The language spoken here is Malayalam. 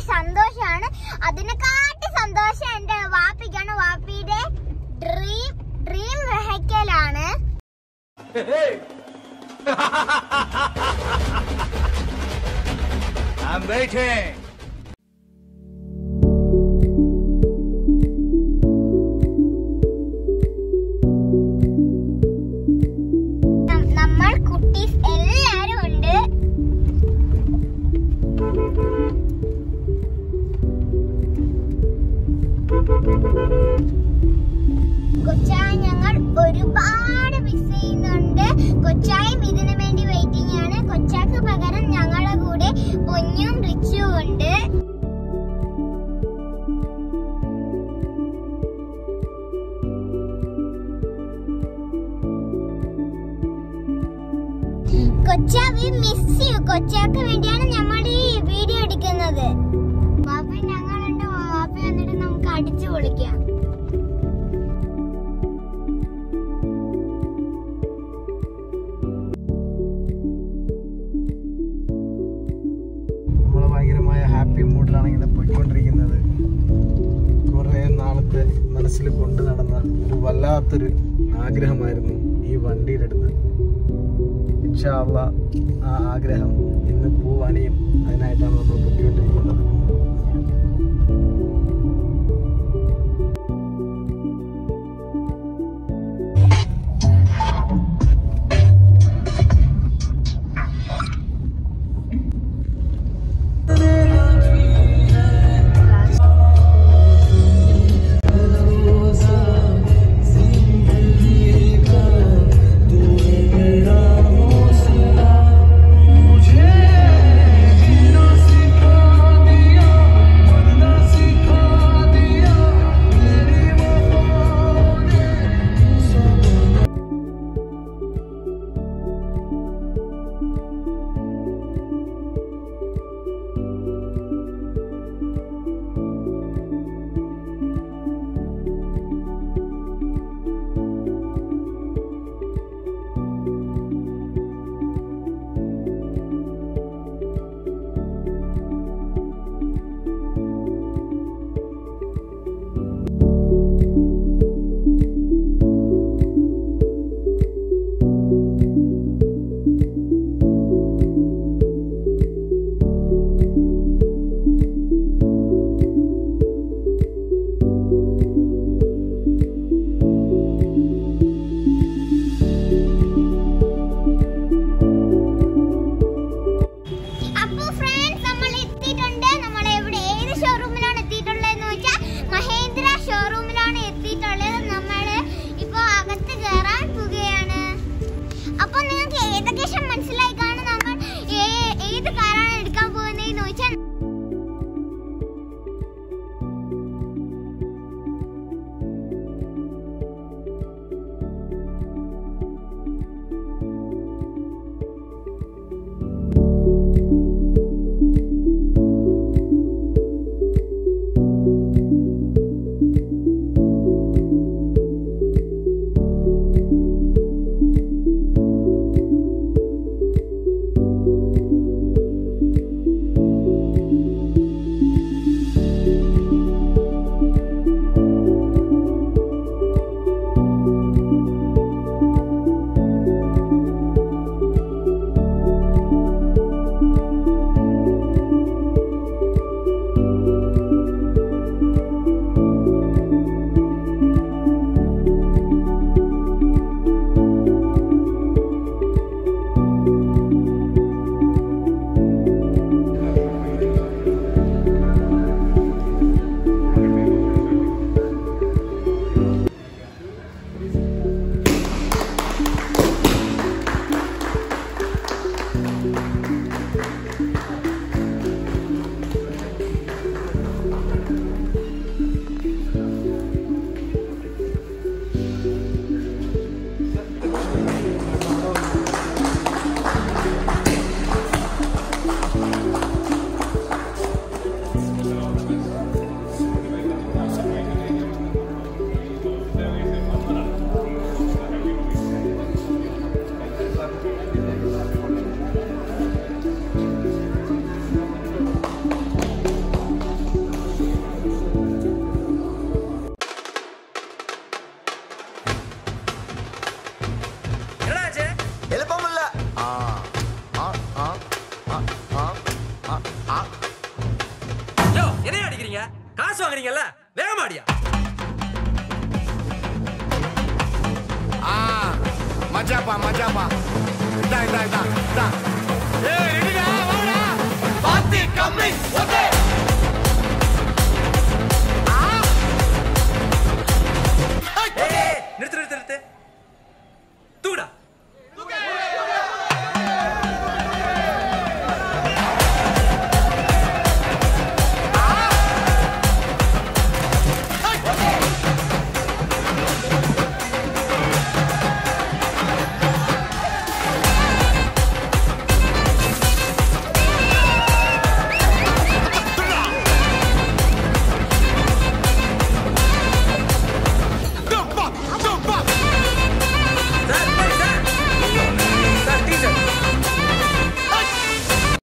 സന്തോഷമാണ് അതിനെക്കാട്ടി സന്തോഷം എന്റെ വാപ്പിക്കാണ് വാപ്പിയുടെ ഡ്രീം ഡ്രീം വെഹിക്കലാണ് I'm waiting. നം- നമ്മൾ കുട്ടീസ് എല്ലാരും ഉണ്ട് കൊച്ചായ ഞങ്ങൾ ഒരുപാട് മിസ് ചെയ്യുന്നുണ്ട് കൊച്ചായും ഇതിനു വേണ്ടി വെയിറ്റിംഗ് ആണ് കൊച്ചാക്ക് പകരം ഞങ്ങളുടെ കൂടെ പൊന്നും റിച്ചും ഉണ്ട് കൊച്ചാ വി മിസ് യു കൊച്ചാക്ക് വേണ്ടിയാണ് നമ്മൾ ഈ വീഡിയോ എടുക്കുന്നത് വാപ്പി ഞങ്ങളുണ്ട് വാപ്പി വന്നിട്ട് നമുക്ക് അടിച്ചു പൊളിക്കാം നമ്മൾ ഭയങ്കരമായ ഹാപ്പി മൂഡിലാണ് ഇങ്ങനെ പോയിക്കൊണ്ടിരിക്കുന്നത് കുറേ നാളത്തെ മനസ്സിൽ കൊണ്ടു നടന്ന ഒരു വല്ലാത്തൊരു ആഗ്രഹമായിരുന്നു ഈ വണ്ടിയുടെ അടുത്ത് ഇൻഷാ അള്ളാ ആ ആഗ്രഹം ഇന്ന് പൂവണിയും അതിനായിട്ടാണ് നമ്മൾ പൊട്ടിക്കൊണ്ടിരിക്കുന്നത് मुझे जीना सिखा யோ என்னைய அடிக்கிறீங்க காசு வாங்குறீங்கல்ல வேகமாடியா ஆ மச்சாப்பா மச்சாப்பா இதா இதா இதா இதா ஏய் ரெடிடா வாடா பாத்தி கம்மி ஒத்த